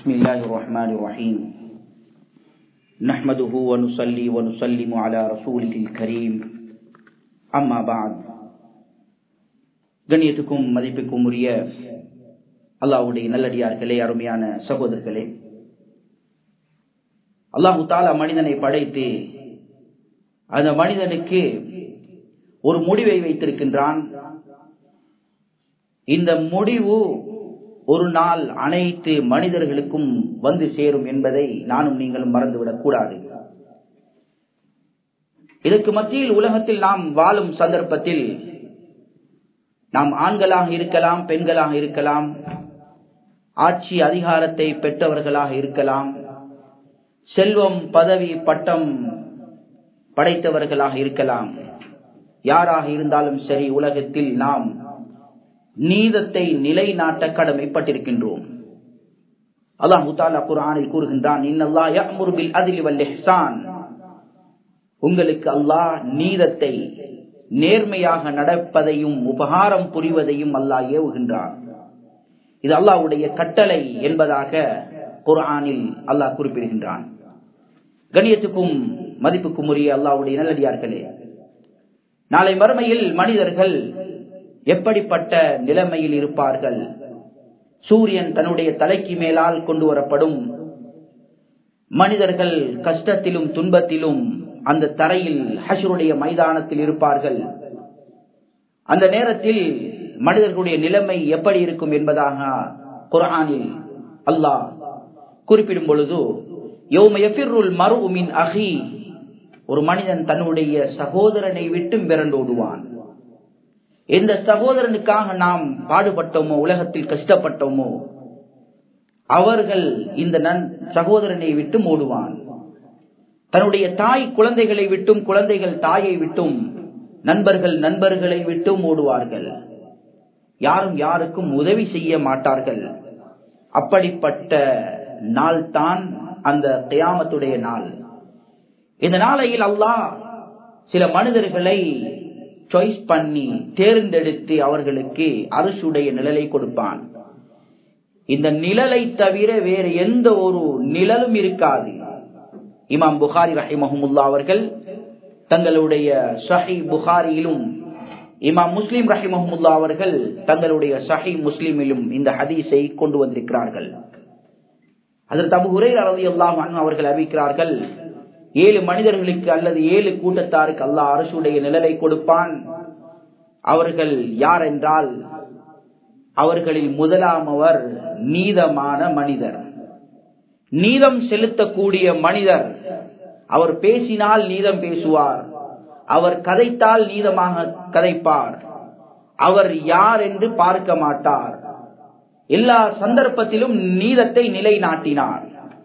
بسم الله الرحمن الرحيم نحمده ونصلي ونسلم على رسوله الكريم أما بعد கண்ணியத்துக்கும் மதிப்புக்கும் உரிய அல்லாஹ்வுடைய நல்லடியார்களே அருமையான சகோதரர்களே அல்லாஹு தாலா மனிதனை படைத்து அந்த மனிதனுக்கு ஒரு முடிவை வைத்திருக்கின்றான் இந்த முடிவு ஒரு நாள் அனைத்து மனிதர்களுக்கும் வந்து சேரும் என்பதை நானும் நீங்களும் மறந்துவிடக் கூடாது இதற்கு மத்தியில் உலகத்தில் நாம் வாழும் சந்தர்ப்பத்தில் நாம் ஆண்களாக இருக்கலாம் பெண்களாக இருக்கலாம் ஆட்சி அதிகாரத்தை பெற்றவர்களாக இருக்கலாம் செல்வம் பதவி பட்டம் படைத்தவர்களாக இருக்கலாம் யாராக இருந்தாலும் சரி உலகத்தில் நாம் நீதத்தை நிலைநாட்ட கடமைப்பட்டிருக்கின்றோம் அல்லாஹு தாலா குரானில் கூறுகின்றான் உங்களுக்கு அல்லாஹ் நீதத்தை நேர்மையாக நடப்பதையும் உபகாரம் புரிவதையும் அல்லாஹ் ஏவுகின்றான் இது அல்லாஹ்வுடைய கட்டளை என்பதாக குரானில் அல்லாஹ் குறிப்பிடுகின்றான் கணியத்துக்கும் மதிப்புக்கும் உரிய அல்லாஹ்வுடைய நல்லடியார்களே நாளை மறுமையில் மனிதர்கள் எப்படிப்பட்ட நிலைமையில் இருப்பார்கள் சூரியன் தன்னுடைய தலைக்கு மேலால் கொண்டு வரப்படும் மனிதர்கள் கஷ்டத்திலும் துன்பத்திலும் அந்த தரையில் ஹஷருடைய மைதானத்தில் இருப்பார்கள் அந்த நேரத்தில் மனிதர்களுடைய நிலைமை எப்படி இருக்கும் என்பதாக குரானில் அல்லாஹ் குறிப்பிடும் பொழுது மருமின் அகி ஒரு மனிதன் தன்னுடைய சகோதரனை விட்டு விரண்டோடுவான் எந்த சகோதரனுக்காக நாம் பாடுபட்டோமோ உலகத்தில் கஷ்டப்பட்டோமோ அவர்கள் இந்த நன் சகோதரனை விட்டு ஓடுவான் தன்னுடைய தாய் குழந்தைகளை விட்டும் குழந்தைகள் தாயை விட்டும் நண்பர்கள் நண்பர்களை விட்டும் ஓடுவார்கள் யாரும் யாருக்கும் உதவி செய்ய மாட்டார்கள் அப்படிப்பட்ட நாள் தான் அந்த கியாமத்துடைய நாள் இந்த நாளையில் அல்லாஹ் சில மனிதர்களை சாய்ஸ் பண்ணி தேர்ந்தெடுத்து அவர்களுக்கு அரசுடைய நிழலை கொடுப்பான் இந்த நிழலை தவிர வேறு எந்த ஒரு நிழலும் இருக்காது இமாம் புகாரி ரஹிமஹமுல்லா அவர்கள் தங்களுடைய ஷஹி புகாரியிலும் இமாம் முஸ்லிம் ரஹிமஹமுல்லா அவர்கள் தங்களுடைய ஷஹி முஸ்லிமிலும் இந்த ஹதீஸை கொண்டு வந்திருக்கிறார்கள் அதற்கு அபு உரை அளவு எல்லாம் அவர்கள் அறிவிக்கிறார்கள் ஏழு மனிதர்களுக்கு அல்லது ஏழு கூட்டத்தாருக்கு அல்லாஹ் அரசுடைய நிழலை கொடுப்பான் அவர்கள் யார் என்றால் அவர்களில் முதலாமவர் நீதமான மனிதர் நீதம் செலுத்தக்கூடிய மனிதர் அவர் பேசினால் நீதம் பேசுவார் அவர் கதைத்தால் நீதமாக கதைப்பார் அவர் யார் என்று பார்க்க மாட்டார் எல்லா சந்தர்ப்பத்திலும் நீதத்தை நிலைநாட்டினார்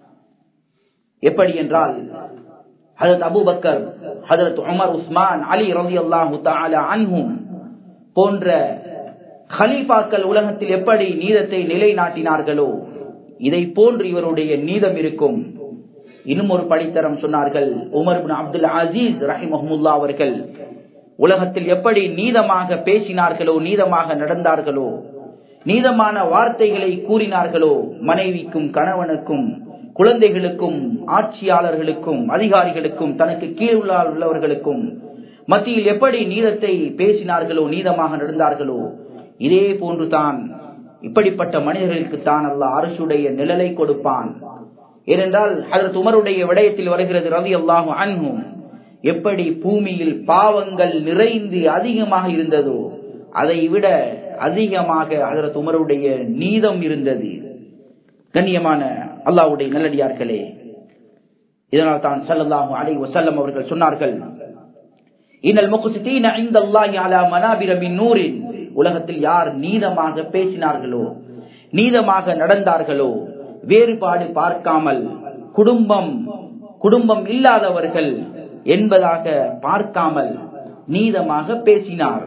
எப்படி என்றால் ஹதரத் அபுபக்கர் ஹதரத் உமர் உஸ்மான் அலி ரவி அல்லாஹு அன்ஹும் போன்ற ஹலீஃபாக்கள் உலகத்தில் எப்படி நீதத்தை நிலைநாட்டினார்களோ இதை போன்று இவருடைய நீதம் இருக்கும் இன்னும் ஒரு படித்தரம் சொன்னார்கள் உமர் அப்துல் அசீஸ் ரஹிமஹமுல்லா அவர்கள் உலகத்தில் எப்படி நீதமாக பேசினார்களோ நீதமாக நடந்தார்களோ நீதமான வார்த்தைகளை கூறினார்களோ மனைவிக்கும் கணவனுக்கும் குழந்தைகளுக்கும் ஆட்சியாளர்களுக்கும் அதிகாரிகளுக்கும் தனக்கு கீழ் உள்ளவர்களுக்கும் மத்தியில் எப்படி நீதத்தை பேசினார்களோ நீதமாக நடந்தார்களோ இதே போன்றுதான் இப்படிப்பட்ட மனிதர்களுக்கு தான் அல்ல அரசுடைய நிழலை கொடுப்பான் ஏனென்றால் அதற்கு உமருடைய விடயத்தில் வருகிறது ரவி அல்லாஹு அன்ஹும் எப்படி பூமியில் பாவங்கள் நிறைந்து அதிகமாக இருந்ததோ அதை விட அதிகமாக அதற்கு உமருடைய நீதம் இருந்தது கண்ணியமான அல்லாவுடைய நல்லடியார்களே இதனால் தான் சல்லல்லாஹு அலை வசல்லம் அவர்கள் சொன்னார்கள் இன்னல் முகுசித்தீன இந்தல்லாஹி அலா மனாபிர மின் நூரின் உலகத்தில் யார் நீதமாக பேசினார்களோ நீதமாக நடந்தார்களோ வேறுபாடு பார்க்காமல் குடும்பம் குடும்பம் இல்லாதவர்கள் என்பதாக பார்க்காமல் நீதமாக பேசினார்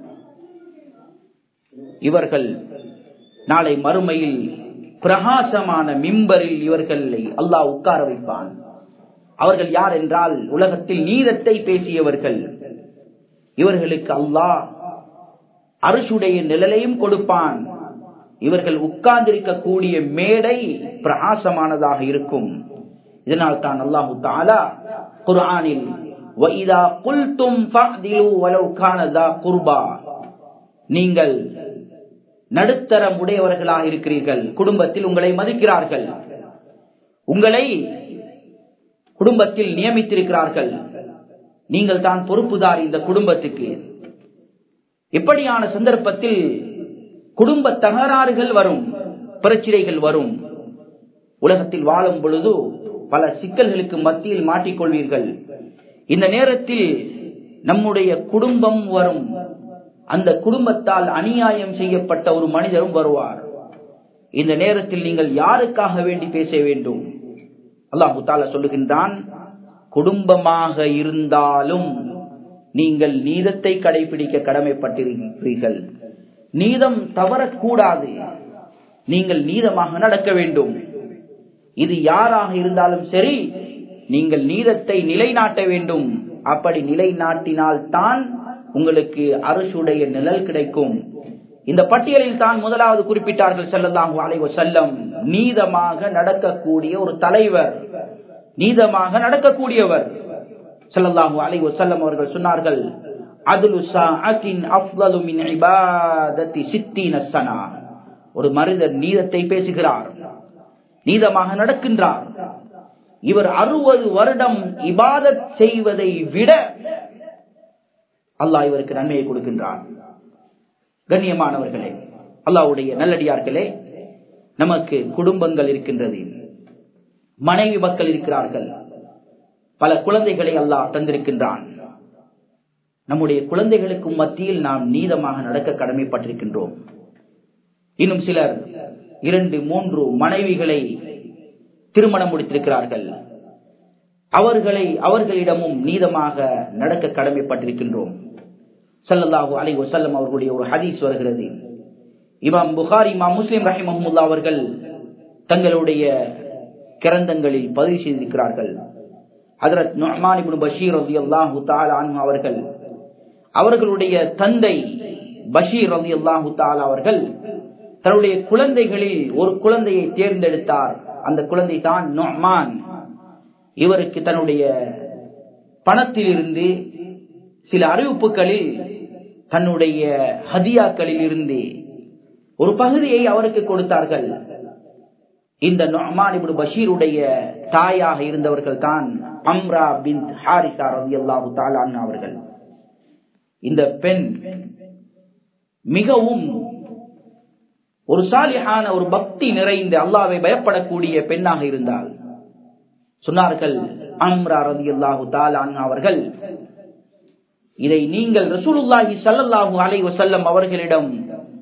இவர்கள் நாளை மறுமையில் பிரகாசமான மிம்பரில் இவர்களை அல்லாஹ் உட்கார வைப்பான் அவர்கள் யார் என்றால் உலகத்தில் நீதத்தை பேசியவர்கள் இவர்களுக்கு அல்லாஹ் அரசுடைய நிழலையும் கொடுப்பான் இவர்கள் உட்கார்ந்திருக்கக்கூடிய மேடை பிரகாசமானதாக இருக்கும் இதனால் தான் அல்லாஹு தாலா குர்ஆனில் وَإِذَا قُلْتُمْ فَعْدِلُوا وَلَوْ كَانَ ذَا قُرْبَى நீங்கள் நடுத்தரம் உடையவர்களாக இருக்கிறீர்கள் குடும்பத்தில் உங்களை மதிக்கிறார்கள் உங்களை குடும்பத்தில் நியமித்திருக்கிறார்கள் நீங்கள் தான் பொறுப்புதார் இந்த குடும்பத்துக்கு இப்படியான சந்தர்ப்பத்தில் குடும்ப தகராறுகள் வரும் பிரச்சனைகள் வரும் உலகத்தில் வாழும் பொழுது பல சிக்கல்களுக்கு மத்தியில் மாட்டிக்கொள்வீர்கள் இந்த நேரத்தில் நம்முடைய குடும்பம் வரும் அந்த குடும்பத்தால் அநியாயம் செய்யப்பட்ட ஒரு மனிதரும் வருவார் இந்த நேரத்தில் நீங்கள் யாருக்காக வேண்டி பேச வேண்டும் அல்லாஹு தாலா சொல்லுகின்றான் குடும்பமாக இருந்தாலும் நீங்கள் நீதத்தை கடைபிடிக்க கடமைப்பட்டிருக்கிறீர்கள் நீதம் தவறக்கூடாது நீங்கள் நீதமாக நடக்க வேண்டும் இது யாராக இருந்தாலும் சரி நீங்கள் நீதத்தை நிலைநாட்ட வேண்டும் அப்படி நிலைநாட்டினால் தான் உங்களுக்கு அரசுடைய நிழல் கிடைக்கும் இந்த பட்டியலில் தான் முதலாவது குறிப்பிட்டார்கள் செல்லலாம் அலைவ செல்லம் நீதமாக நடக்கக்கூடிய ஒரு தலைவர் நீதமாக நடக்கக்கூடியவர் செல்லல்லாஹு அலைவ செல்லம் அவர்கள் சொன்னார்கள் ஒரு மனிதர் நீதத்தை பேசுகிறார் நீதமாக நடக்கின்றார் இவர் அறுபது வருடம் இபாதத் செய்வதை விட அல்லாஹ் இவருக்கு நன்மையை கொடுக்கின்றார் கண்ணியமானவர்களே அல்லாவுடைய நல்லடியார்களே நமக்கு குடும்பங்கள் இருக்கின்றது மனைவி மக்கள் இருக்கிறார்கள் பல குழந்தைகளை அல்லாஹ் தந்திருக்கின்றான் நம்முடைய குழந்தைகளுக்கும் மத்தியில் நாம் நீதமாக நடக்க கடமைப்பட்டிருக்கின்றோம் இன்னும் சிலர் இரண்டு மூன்று மனைவிகளை திருமணம் முடித்திருக்கிறார்கள் அவர்களை அவர்களிடமும் நீதமாக நடக்க கடமைப்பட்டிருக்கின்றோம் சல்லல்லாஹு அலை வசல்லம் அவர்களுடைய ஒரு ஹதீஸ் வருகிறது இமாம் புகார் இமாம் முஸ்லிம் ரஹிமஹமுல்லா அவர்கள் தங்களுடைய கிரந்தங்களில் பதிவு செய்திருக்கிறார்கள் ஹதரத் நுஹ்மான் இப்னு பஷீர் ரலியல்லாஹு தஆலா அன்ஹு அவர்கள் அவர்களுடைய தந்தை பஷீர் ரலியல்லாஹு தஆலா அவர்கள் தன்னுடைய குழந்தைகளில் ஒரு குழந்தையை தேர்ந்தெடுத்தார் அந்த குழந்தை தான் நொஹ்மான் இவருக்கு தன்னுடைய பணத்திலிருந்து சில அறிவிப்புகளில் தன்னுடைய ஹதியாக்களில் இருந்து ஒரு பகுதியை அவருக்கு கொடுத்தார்கள் இந்த நொஹ்மான் இப்னு பஷீருடைய தாயாக இருந்தவர்கள் தான் அம்ரா பின் ஹாரிசா ரலியல்லாஹு தஆலா அவர்கள் இந்த பெண் மிகவும் ஒரு சாலிஹான ஒரு பக்தி நிறைந்த அல்லாவை பயப்படக்கூடிய பெண்ணாக இருந்தால் சொன்னார்கள் அம்ரா ரதி அல்லாஹு தாலான் அவர்கள் இதை நீங்கள் ரசூலுல்லாஹி சல்லல்லாஹு அலை வசல்லம் அவர்களிடம்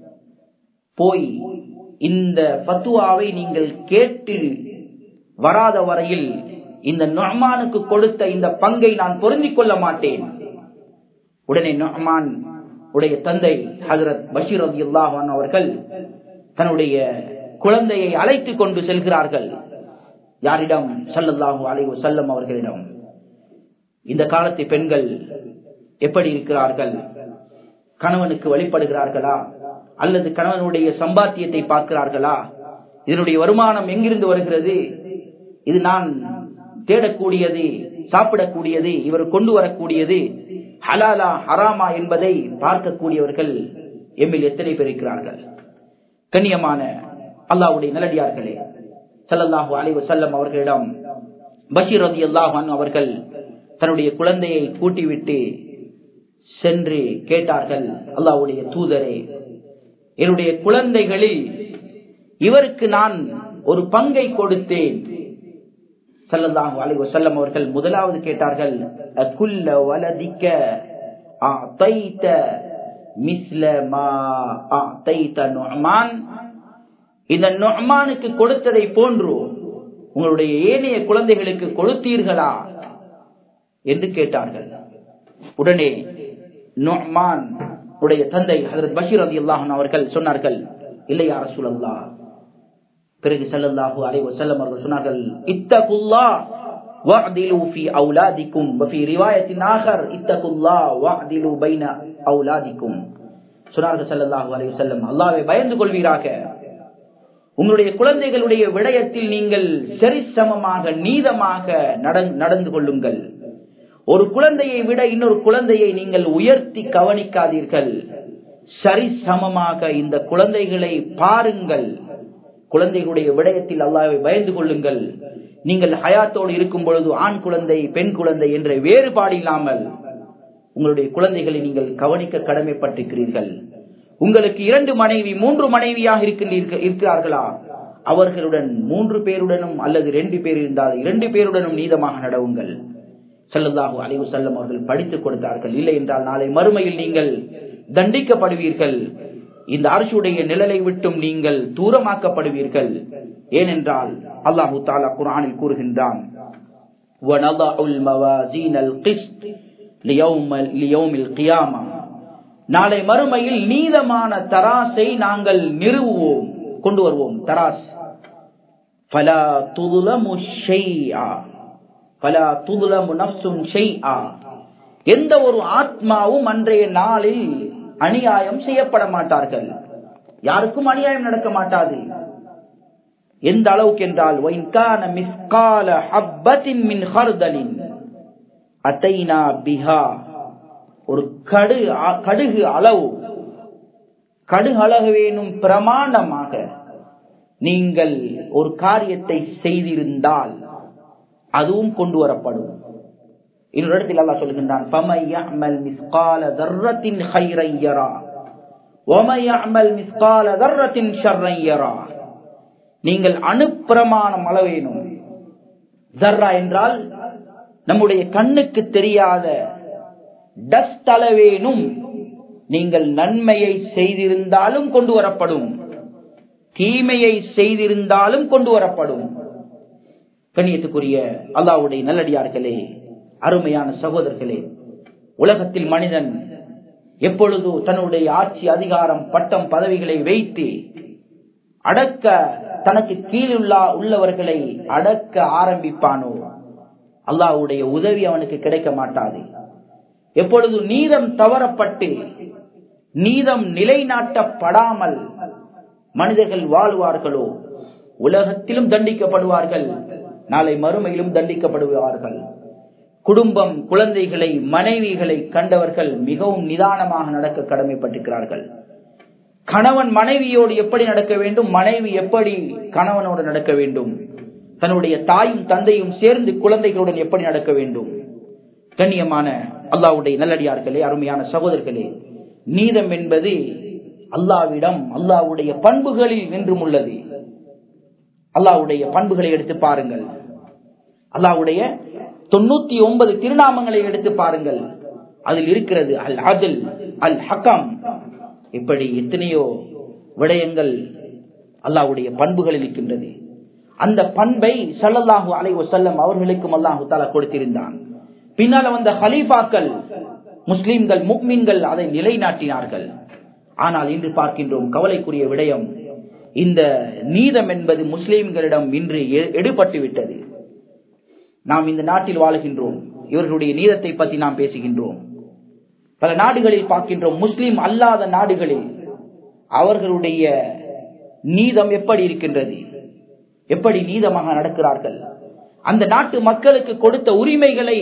போய் இந்த பத்துவாவை நீங்கள் கேட்டு வராத வரையில் இந்த நொஹ்மானுக்கு கொடுத்த இந்த பங்கை நான் பொருந்திக் கொள்ள மாட்டேன் உடனே நொஹ்மான் உடைய தந்தை ஹசரத் பஷீர் ரதி அல்லாஹான் அவர்கள் தன்னுடைய குழந்தையை அழைத்து கொண்டு செல்கிறார்கள் யாரிடம் சல்லல்லாஹு அலைவு செல்லம் அவர்களிடம் இந்த காலத்து பெண்கள் எப்படி இருக்கிறார்கள் கணவனுக்கு வழிபடுகிறார்களா அல்லது கணவனுடைய சம்பாத்தியத்தை பார்க்கிறார்களா இதனுடைய வருமானம் எங்கிருந்து வருகிறது இது நான் தேடக்கூடியது சாப்பிடக்கூடியது இவர் கொண்டு வரக்கூடியது ஹலாலா ஹராமா என்பதை பார்க்கக்கூடியவர்கள் எம்மில் எத்தனை பேர் இருக்கிறார்கள் கண்ணியமான அல்லாவுடைய நல்லடியார்களே சல்லல்லாஹு அலைவு செல்லம் அவர்களிடம் பஷீர் ரதி அல்லாஹான் அவர்கள் தன்னுடைய குழந்தையை கூட்டிவிட்டு சென்று கேட்டார்கள் அல்லாவுடைய தூதரே என்னுடைய குழந்தைகளில் இவருக்கு நான் ஒரு பங்கை கொடுத்தேன் சல்லல்லாஹு அலைஹி வஸல்லம் அவர்கள் முதலாவது கேட்டார்கள் அகுல்ல வலதிக்க அதைத மிஸ்ல மா அதைத நுஅமான் இந்த நுஅமானுக்கு கொடுத்ததை போன்று உங்களுடைய ஏனைய குழந்தைகளுக்கு கொடுத்தீர்களா என்று கேட்டார்கள் உடனே நுஅமான் உடைய தந்தை ஹஜரத் பஷீர் ரலியல்லாஹு அன்ஹு அவர்கள் சொன்னார்கள் இல்லையா ரசூலல்லாஹ் பிறகு ஸல்லல்லாஹு அலைஹி வஸல்லம் அவர்கள் சொன்னார்கள் இத்தகுல்லாஹ் வஅதிலு ஃபீ அவுலாதிக்கும் வஃபீ ரிவாயத்தின் ஆகர் இத்தகுல்லாஹ் வஅதிலு பைன அவுலாதிக்கும் சொன்னார்கள் ஸல்லல்லாஹு அலைஹி வஸல்லம் அல்லாஹ்வை பயந்து கொள்வீராக உங்களுடைய குழந்தைகளுடைய விடயத்தில் நீங்கள் சரிசமமாக நீதமாக நடந்து கொள்ளுங்கள் ஒரு குழந்தையை விட இன்னொரு குழந்தையை நீங்கள் உயர்த்தி கவனிக்காதீர்கள் சரிசமமாக இந்த குழந்தைகளை பாருங்கள் குழந்தைகளுடைய விடயத்தில் அல்லாவை பயந்து கொள்ளுங்கள் நீங்கள் ஹயாத்தோடு இருக்கும் பொழுது ஆண் குழந்தை பெண் குழந்தை என்ற வேறுபாடு இல்லாமல் உங்களுடைய குழந்தைகளை நீங்கள் கவனிக்க கடமைப்பட்டிருக்கிறீர்கள் உங்களுக்கு இரண்டு மனைவி மூன்று மனைவியாக இருக்கிறார்களா அவர்களுடன் மூன்று பேருடனும் அல்லது ரெண்டு பேர் இருந்தால் இரண்டு பேருடனும் நீதமாக நடவுங்கள் செல்லல்லாஹு அலைவு செல்லம் அவர்கள் படித்துக் கொடுத்தார்கள் இல்லை என்றால் நாளை மறுமையில் நீங்கள் தண்டிக்கப்படுவீர்கள் இந்த அரசுடைய நிழலை விட்டும் நீங்கள் தூரமாக்கப்படுவீர்கள் ஏனென்றால் அல்லாஹு தாலா குரானில் கூறுகின்றான் நாளை மறுமையில் நீதமான தராசை நாங்கள் நிறுவுவோம் கொண்டு வருவோம் தராஸ் பலா துதுலமு ஷைஆ பலா துதுலமு நப்சுன் ஷைஆ எந்த ஒரு ஆத்மாவும் அன்றைய நாளில் அநியாயம் செய்யப்பட மாட்டார்கள் யாருக்கும் அநியாயம் நடக்க மாட்டாது எந்த அளவுக்கு என்றால் ஒரு கடு கடுகு அளவு கடுகு அளவு வேணும் பிரமாண்டமாக நீங்கள் ஒரு காரியத்தை செய்திருந்தால் அதுவும் கொண்டு வரப்படும் இன்னொரு இடத்தில் அல்லா சொல்கின்றான் நீங்கள் அணுப்பிரமாணம் அளவேனும் ஜர்ரா என்றால் நம்முடைய கண்ணுக்கு தெரியாத டஸ்ட் அளவேனும் நீங்கள் நன்மையை செய்திருந்தாலும் கொண்டு வரப்படும் தீமையை செய்திருந்தாலும் கொண்டு வரப்படும் கண்ணியத்துக்குரிய அல்லாவுடைய நல்லடியார்களே அருமையான சகோதரர்களே உலகத்தில் மனிதன் எப்பொழுது தன்னுடைய ஆட்சி அதிகாரம் பட்டம் பதவிகளை வைத்து அடக்க தனக்கு கீழுள்ள உள்ளவர்களை அடக்க ஆரம்பிப்பானோ அல்லாவுடைய உதவி அவனுக்கு கிடைக்க மாட்டாது எப்பொழுது நீதம் தவறப்பட்டு நீதம் நிலைநாட்டப்படாமல் மனிதர்கள் வாழ்வார்களோ உலகத்திலும் தண்டிக்கப்படுவார்கள் நாளை மறுமையிலும் தண்டிக்கப்படுவார்கள் குடும்பம் குழந்தைகளை மனைவிகளை கண்டவர்கள் மிகவும் நிதானமாக நடக்க கடமைப்பட்டிருக்கிறார்கள் கணவன் மனைவியோடு எப்படி நடக்க வேண்டும் மனைவி எப்படி கணவனோடு நடக்க வேண்டும் தன்னுடைய தாயும் தந்தையும் சேர்ந்து குழந்தைகளுடன் எப்படி நடக்க வேண்டும் கண்ணியமான அல்லாவுடைய நல்லடியார்களே அருமையான சகோதரர்களே நீதம் என்பது அல்லாவிடம் அல்லாவுடைய பண்புகளில் நின்றும் உள்ளது அல்லாவுடைய பண்புகளை எடுத்து பாருங்கள் அல்லாவுடைய தொண்ணூத்தி ஒன்பது திருநாமங்களை எடுத்து பாருங்கள் அதில் இருக்கிறது அல் அஜல் அல் ஹக்கம் இப்படி எத்தனையோ விடயங்கள் அல்லாவுடைய பண்புகளில் இருக்கின்றது அந்த பண்பை சல்லல்லாஹு அலை வசல்லம் அவர்களுக்கும் அல்லாஹு தாலா கொடுத்திருந்தான் பின்னால வந்த ஹலீஃபாக்கள் முஸ்லிம்கள் முக்மீன்கள் அதை நிலைநாட்டினார்கள் ஆனால் இன்று பார்க்கின்றோம் கவலைக்குரிய விடயம் இந்த நீதம் என்பது முஸ்லிம்களிடம் இன்று எடுபட்டு விட்டது நாம் இந்த நாட்டில் வாழுகின்றோம் இவர்களுடைய நீதத்தை பற்றி நாம் பேசுகின்றோம் பல நாடுகளில் பார்க்கின்றோம் முஸ்லிம் அல்லாத நாடுகளில் அவர்களுடைய நீதம் எப்படி இருக்கின்றது எப்படி நீதமாக நடக்கிறார்கள் அந்த நாட்டு மக்களுக்கு கொடுத்த உரிமைகளை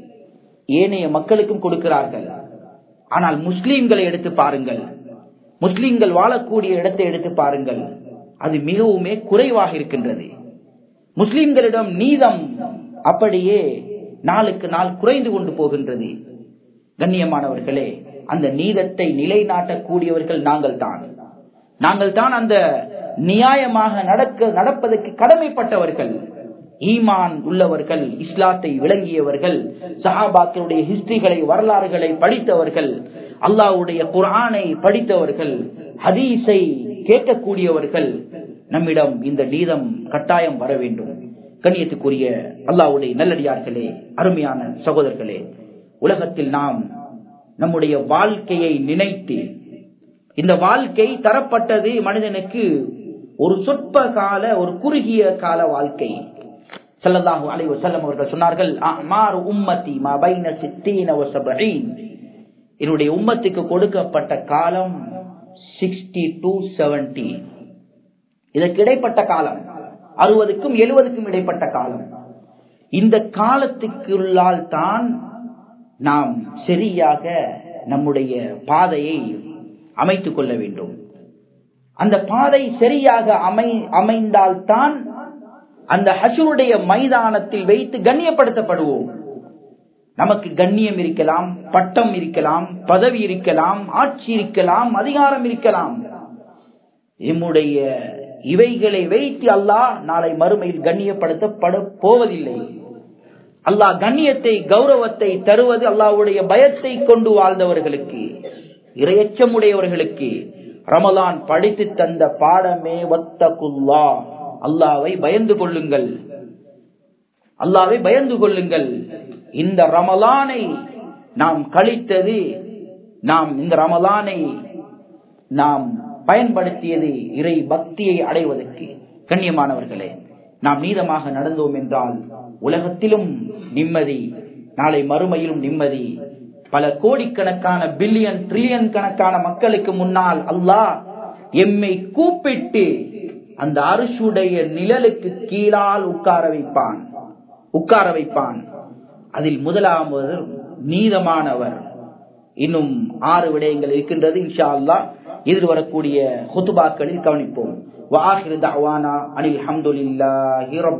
ஏனைய மக்களுக்கும் கொடுக்கிறார்கள் ஆனால் முஸ்லீம்களை எடுத்து பாருங்கள் முஸ்லீம்கள் வாழக்கூடிய இடத்தை எடுத்து பாருங்கள் அது மிகவுமே குறைவாக இருக்கின்றது முஸ்லிம்களிடம் நீதம் அப்படியே நாளுக்கு நாள் குறைந்து கொண்டு போகின்றது கண்ணியமானவர்களே அந்த நீதத்தை நிலைநாட்டக்கூடியவர்கள் நாங்கள் தான் நாங்கள் தான் அந்த நியாயமாக நடக்க நடப்பதற்கு கடமைப்பட்டவர்கள் ஈமான் உள்ளவர்கள் இஸ்லாத்தை விளங்கியவர்கள் சஹாபாக்களுடைய ஹிஸ்டரிகளை வரலாறுகளை படித்தவர்கள் அல்லாவுடைய குரானை படித்தவர்கள் ஹதீஸை கேட்கக்கூடியவர்கள் நம்மிடம் இந்த நீதம் கட்டாயம் வர வேண்டும் கண்ணியத்துக்குரிய அல்லாவுடைய நல்லடியார்களே அருமையான சகோதரர்களே உலகத்தில் நாம் நம்முடைய வாழ்க்கையை நினைத்து இந்த வாழ்க்கை தரப்பட்டது மனிதனுக்கு ஒரு சொற்ப கால ஒரு குறுகிய கால வாழ்க்கை சல்லல்லாஹு அலைஹி வஸல்லம் அவர்கள் சொன்னார்கள் அமார் உம்மத்தி மா பைன சித்தீன வ சபஈன் என்னுடைய உம்மத்துக்கு கொடுக்கப்பட்ட காலம் 60 டு 70 இதற்கு இடைப்பட்ட காலம் அறுபதுக்கும் எழுபதுக்கும் இடைப்பட்ட காலம் இந்த காலத்துக்குள்ளால் தான் நாம் சரியாக நம்முடைய பாதையை அமைத்துக் கொள்ள வேண்டும் அந்த பாதை சரியாக அமை அமைந்தால்தான் அந்த ஹசூருடைய மைதானத்தில் வைத்து கண்ணியப்படுத்தப்படுவோம் நமக்கு கண்ணியம் இருக்கலாம் பட்டம் இருக்கலாம் பதவி இருக்கலாம் ஆட்சி இருக்கலாம் அதிகாரம் இருக்கலாம் நம்முடைய இவைகளை வைத்து அல்லாஹ் நாளை மறுமையில் கண்ணியப்படுத்தப்பட போவதில்லை அல்லாஹ் கண்ணியத்தை கௌரவத்தை தருவது அல்லாஹ்வுடைய பயத்தை கொண்டு வாழ்ந்தவர்களுக்கு இரையச்சமுடையவர்களுக்கு ரமலான் படித்து தந்த பாடமே வத்தகுல்லா அல்லாவை பயந்து கொள்ளுங்கள் அல்லாவை பயந்து கொள்ளுங்கள் இந்த ரமலானை நாம் கழித்தது நாம் இந்த ரமலானை நாம் பயன்படுத்தியது இறை பக்தியை அடைவதற்கு கண்ணியமானவர்களே நாம் நீதமாக நடந்தோம் என்றால் உலகத்திலும் நிம்மதி நாளை மறுமையிலும் நிம்மதி பல கோடிக்கணக்கான பில்லியன் ட்ரில்லியன் கணக்கான மக்களுக்கு முன்னால் அல்லாஹ் எம்மை கூப்பிட்டு அந்த அரிசுடைய நிழலுக்கு கீழால் உட்கார வைப்பான் உட்கார வைப்பான் அதில் முதலாவது நீதமானவர் இன்னும் ஆறு விடயங்கள் இருக்கின்றது இன்ஷா அல்லா எதிர்வரக்கூடிய ஹுத்துபாக்களில் கவனிப்போம் வாஹிர் தவானா அனில் அஹமதுல்லாஹி